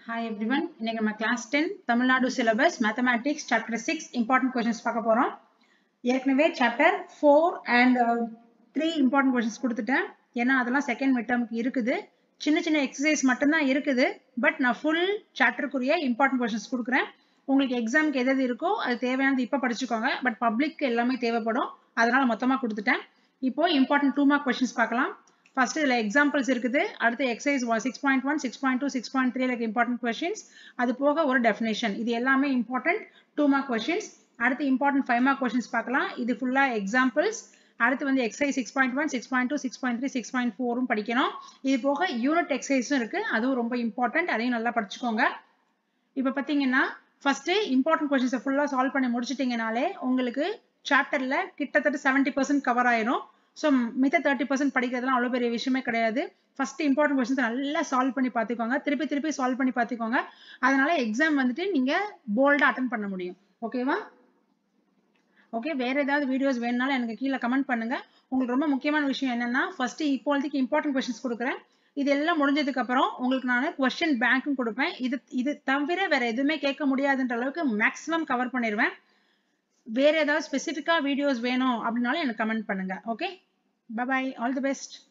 hi everyone இன்னைக்கு நம்ம class ten Tamil Nadu syllabus mathematics chapter six important questions பார்க்க போகிறோம் ஏற்கனவே chapter four and three important questions கொடுத்துட்டேன் ஏன்னா அதெல்லாம் செகண்ட் மிட் டேர்முக்கு இருக்குது சின்ன சின்ன எக்ஸசைஸ் மட்டும்தான் இருக்குது பட் நான் ஃபுல் சாப்டருக்குரிய இம்பார்ட்டன்ட் கொஷின்ஸ் கொடுக்குறேன் உங்களுக்கு எக்ஸாமுக்கு எது எது இருக்கோ அது தேவையானது இப்போ படிச்சுக்கோங்க பட் பப்ளிக் எல்லாமே தேவைப்படும் அதனால மொத்தமாக கொடுத்துட்டேன் இப்போ இம்பார்ட்டன்ட் டூ மார்க் கொஷின்ஸ் பார்க்கலாம் ஃபர்ஸ்ட் இதில் எக்ஸாம்பிள்ஸ் இருக்குது அடுத்து exercise six point one six point two six point three like important questions அது போக ஒரு டெஃபினேஷன் இது எல்லாமே இம்பார்ட்டன்ட் டூ மார்க் கொஷின்ஸ் அடுத்து இம்பார்ட்டன்ட் ஃபைவ் மார்க் கொஷின்ஸ் பார்க்கலாம் இது ஃபுல்லாக எக்ஸாம்பிள்ஸ் அடுத்து வந்து exercise six point one six point two six point three six point ஃபோரும் படிக்கணும் இது போக யூனிட் எக்ஸசைஸும் இருக்குது அதுவும் ரொம்ப இம்பார்ட்டன்ட் அதையும் நல்லா படிச்சுக்கோங்க இப்போ பார்த்தீங்கன்னா ஃபர்ஸ்ட் இம்பார்ட்டன்ட் கொஷின்ஸை ஃபுல்லாக சால்வ் பண்ணி முடிச்சிட்டிங்கனாலே உங்களுக்கு சாப்டரில் கிட்டத்தட்ட செவன்ட்டி பர்சன்ட் கவர் ஆயிரும் ஸோ மித்த தேர்ட்டி பர்சன்ட் படிக்கிறதுலாம் அவ்வளோ பெரிய விஷயமே கிடையாது ஃபர்ஸ்ட் இம்பார்ட்டன்ட் கொஸ்டின்ஸ் நல்லா சால்வ் பண்ணி பார்த்துக்கோங்க திருப்பி திருப்பி சால்வ் பண்ணி பார்த்துக்கோங்க அதனால எக்ஸாம் வந்துட்டு நீங்கள் போல்டாக அட்டன் பண்ண முடியும் ஓகேவா ஓகே வேற ஏதாவது வீடியோஸ் வேணுனாலும் எனக்கு கீழே கமெண்ட் பண்ணுங்க உங்களுக்கு ரொம்ப முக்கியமான விஷயம் என்னன்னா ஃபர்ஸ்ட் இப்போதைக்கு இம்பார்ட்டன்ட் கொஸ்டின்ஸ் கொடுக்குறேன் இது எல்லாம் முடிஞ்சதுக்கு அப்புறம் உங்களுக்கு நான் கொஸ்டின் பேங்க்கும் கொடுப்பேன் இது இது தவிர வேற எதுவுமே கேட்க முடியாதுன்ற அளவுக்கு மேக்ஸிமம் கவர் பண்ணிடுவேன் வேற ஏதாவது ஸ்பெசிஃபிக்காக வீடியோஸ் வேணும் அப்படின்னாலும் எனக்கு கமெண்ட் பண்ணுங்க okay bye bye all the best